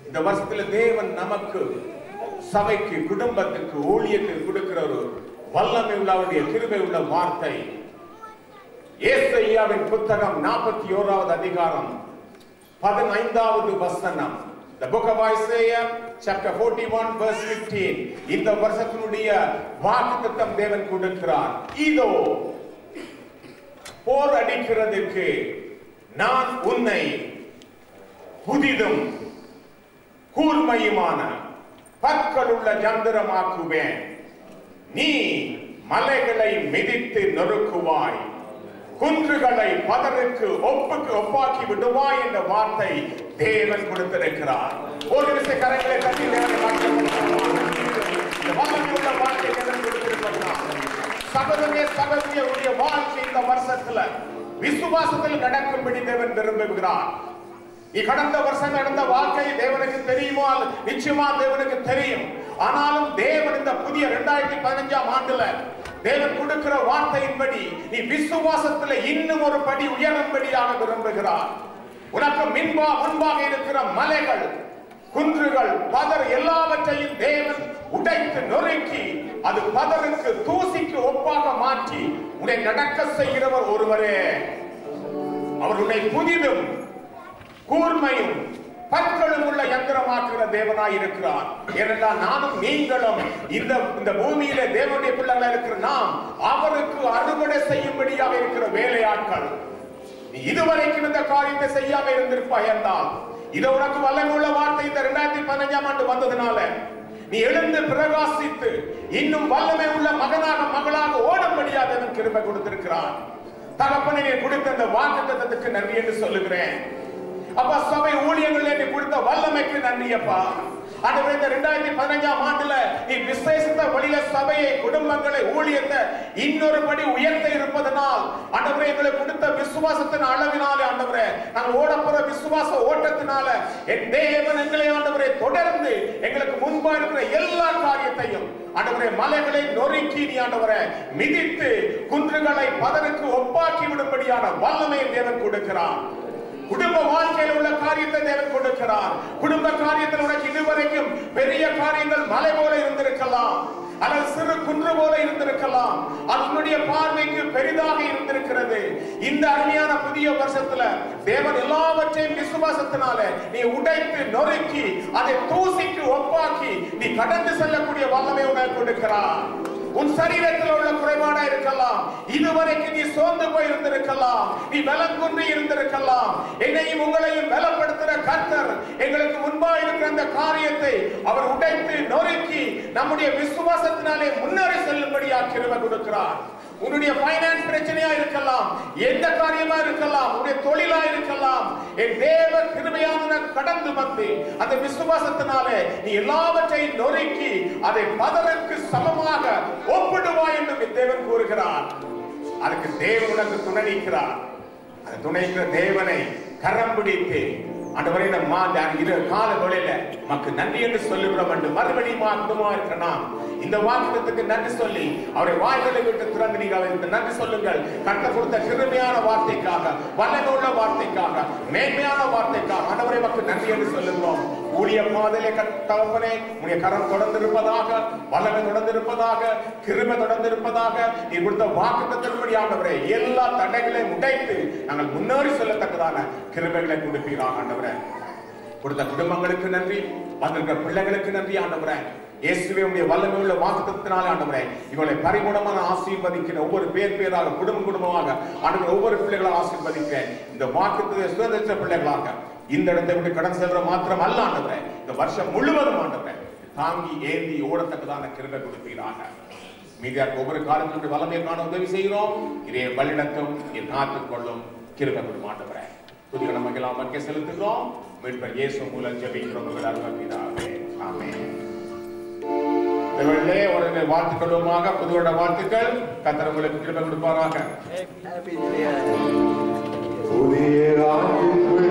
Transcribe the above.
இந்த வருஷத்துல தேவன் நமக்கு சபைக்கு குடும்பத்துக்கு ஊழியத்துக்கு கொடுக்கிற ஒரு வல்லமை உள்ள அவருடைய கிருபை உள்ள வார்த்தை ஏசையாவின் புத்தகம் நாற்பத்தி ஓராவது அதிகாரம் பதினைந்தாவது வசனம் The book of Isaiah chapter 41 verse 15 இந்த வருஷத்தினுடைய வாக்குத்தத்தம் தேவன் கொடுக்கிறார் இதோ போர் அடிக்கிறதுக்கு நான் உன்னை புதிதும் கூர்மையுமான பற்களுள்ள யந்திரமாக்குவேன் நீ மலைகளை மிதித்து நொறுக்குவாய் குன்றுகளை பதருக்கு ஒப்புக்கு ஒப்பாக்கி விடுவாய் என்ற வார்த்தை தேவன் கொடுத்திருக்கிறார் ஒரு நிமிஷ கரங்களை தட்டி தேவனை வாழ்த்துவோம். இந்த வல்லமை உள்ள வார்த்தை தேவன் கொடுத்திருக்கிறார் சகோதரனே சகோதரிய உடைய வாழ்க்கை இந்த வருஷத்துல விசுவாசத்தில் நடக்கும்படி தேவன் விரும்புகிறார் நீ கடந்த வருஷம் நடந்த வாழ்க்கை தேவனுக்கு தெரியுமோ அல்ல- நிச்சயமா தேவனுக்கு தெரியும் ஆனாலும் தேவன் இந்த புதிய இரண்டாயிரத்தி பதினஞ்சாம் ஆண்டுல தேவன் கொடுக்கிற வார்த்தையின்படி நீ விசுவாசத்துல இன்னும் ஒரு படி உயரும்படியாக விரும்புகிறார் உனக்கு மின்பா முன்பாக இருக்கிற மலைகள் குன்றுகள் பதர் எல்லாவற்றையும் தேவன் உடைத்து நொறுக்கி அது பதருக்கு தூசிக்கு ஒப்பாக மாற்றி உன்னை நடக்க செய்கிறவர் ஒருவரே அவர் உன்னை புதிதும் கூர்மையும் பற்களும் உள்ள யந்திரமாக்குகிற தேவனாய் இருக்கிறார் ஏனென்றால் நானும் நீங்களும் இந்த இந்த பூமியில தேவனுடைய பிள்ளைகளா இருக்கிற நாம் அவருக்கு அறுவடை செய்யும்படியாக இருக்கிற வேலையாட்கள் நீ இதுவரைக்கும் இந்த காரியத்தை செய்யாம இருந்திருப்பாய் என்றால் இது உனக்கு வல்லமை உள்ள வார்த்தை இந்த இரண்டாயிரத்தி பதினஞ்சாம் ஆண்டு வந்ததுனால நீ எழுந்து பிரகாசித்து இன்னும் வல்லமை உள்ள மகனாக மகளாக ஓடும்படியாக தேவன் கிருபை கொடுத்திருக்கிறார் தகப்பனை நீ கொடுத்த இந்த வாக்குத்தத்தத்துக்கு நன்றி என்று சொல்லுகிறேன் அப்பா சபை ஊழியங்கள் நீ கொடுத்த வல்லமைக்கு நன்றி அப்பா ஆண்டவரே இந்த ரெண்டாயிரத்தி பதினஞ்சாம் ஆண்டுல நீ விசேஷத்த வழியில சபையை குடும்பங்களை ஊழியத்தை இன்னொரு படி உயர்த்த இருப்பதனால் ஆண்டவரே எங்களுக்கு கொடுத்த விசுவாசத்தின் அளவினாலே ஆண்டவரே நாங்கள் ஓடப்போற விசுவாச ஓட்டத்தினால என் தேவன் எங்களை ஆண்டவரே தொடர்ந்து எங்களுக்கு முன்பா இருக்கிற எல்லா காரியத்தையும் ஆண்டவரே மலைகளை நொறுக்கி நீ ஆண்டவரே மிதித்து குன்றுகளை பதருக்கு ஒப்பாக்கி விடும்படியான வல்லமையை தேவன் கொடுக்கிறார் குடும்ப வாழ்க்கையில் உள்ள காரியத்தை தேவன் கொடுக்கிறார் குடும்ப காரியத்தில் உனக்கு இதுவரைக்கும் பெரிய காரியங்கள் மலை போல இருந்திருக்கலாம் அல்லது சிறு குன்று போல இருந்திருக்கலாம் அதனுடைய பார்வைக்கு பெரிதாக இருந்திருக்கிறது இந்த அருமையான புதிய வருஷத்துல தேவன் எல்லாவற்றையும் விசுவாசத்தினால நீ உடைத்து நொறுக்கி அதை தூசிக்கு ஒப்பாக்கி நீ கடந்து செல்லக்கூடிய வல்லமை உனக்கு கொடுக்கிறார் உன் சரீரத்தில் உள்ள குறைபாடா இருக்கலாம் இதுவரைக்கும் நீ சோர்ந்து போய் இருந்திருக்கலாம் நீ பலம் குன்றி இருந்திருக்கலாம் என்னையும் உங்களையும் பலப்படுத்துகிற கர்த்தர் எங்களுக்கு முன்பா இருக்கிற அந்த காரியத்தை அவர் உடைத்து நொறுக்கி நம்முடைய விசுவாசத்தினாலே முன்னேறி செல்லும்படியா கிருபை கொடுக்கிறார் உன்னுடைய பைனான்ஸ் பிரச்சனையா இருக்கலாம் எந்த காரியமா இருக்கலாம் உன்னுடைய தொழிலா இருக்கலாம் என் தேவ கிருபையான கடந்து வந்து அந்த விசுவாசத்தினாலே நீ எல்லாவற்றையும் நொறுக்கி அதை பதருக்கு சமமாக ஒப்பிடுவாய் என்று தேவன் கூறுகிறார் அதுக்கு தேவன் உனக்கு துணை நிற்கிறார் அந்த துணைக்கிற தேவனை கரம் பிடித்து ஆண்டவரே இந்த மா இந்த இரு கால வேளையில மக்கு நன்றி என்று சொல்லுகிறோம் என்று மறுபடியும் குடும்பமா இருக்கிற நாம் இந்த வாக்குத்தத்துக்கு நன்றி சொல்லி அவரை வாய்களை விட்டு திறந்து நீங்கள் அவருக்கு நன்றி சொல்லுங்கள் கட்ட கொடுத்த கிருமையான வார்த்தைக்காக வல்லமை உள்ள வார்த்தைக்காக மேன்மையான வார்த்தைக்காக ஆண்டவரை மக்கு நன்றி என்று சொல்லுகிறோம் ஊழிய பாதையிலே கட்டவனே உடைய கரம் தொடர்ந்து இருப்பதாக வல்லமை தொடர்ந்து இருப்பதாக கிருமை தொடர்ந்து இருப்பதாக நீ கொடுத்த வாக்குத்தத்தின்படி ஆண்டவரே எல்லா தடைகளையும் உடைத்து நாங்கள் முன்னேறி செல்லத்தக்கதான கிருமைகளை கொடுப்பீராக ஆண்டவரே கொடுத்த குடும்பங்களுக்கு நன்றி வந்திருக்கிற பிள்ளைகளுக்கு நன்றி ஆண்டவரே இயேசுவே உடைய வல்லமை உள்ள வாக்குத்தத்தினாலே ஆண்டவரே இவளை பரிபூர்ணமான ஆசீர்வதிக்கிற ஒவ்வொரு பேர் பேராக குடும்பம் குடும்பமாக ஆண்டவர் ஒவ்வொரு பிள்ளைகளை ஆசீர்வதிக்கிறேன் இந்த வாக்குத்தத்தை சுதந்திர பிள்ளைகளாக இந்த இடத்தை விட்டு கடன் செல்ற மாத்திரம் அல்ல ஆண்டவரே இந்த வருஷம் முழுவதும் ஆண்டவரே தாங்கி ஏந்தி ஓடத்தக்கதான கிருபை கொடுப்பீராக மீதியாக ஒவ்வொரு காலத்தினுடைய வல்லமையை காண உதவி செய்கிறோம் இதே வழிநடத்தும் என் காத்துக் கொள்ளும் கிருபை கொடுக்கும் ஆண்டவரே துதிக நமக்கெல்லாம் மக்கள் செலுத்துகிறோம் மீட்பர் இயேசு மூலம் ஜெபிக்கிறோம் உங்கள் அருமையாவே ஆமென் இவர்களே ஒரு வாழ்த்துக்களுமாக புதுவருட வாழ்த்துக்கள் கத்தர் உங்களுக்கு கிருபை கொடுப்பாராக புதிய ஆண்டுக்குள்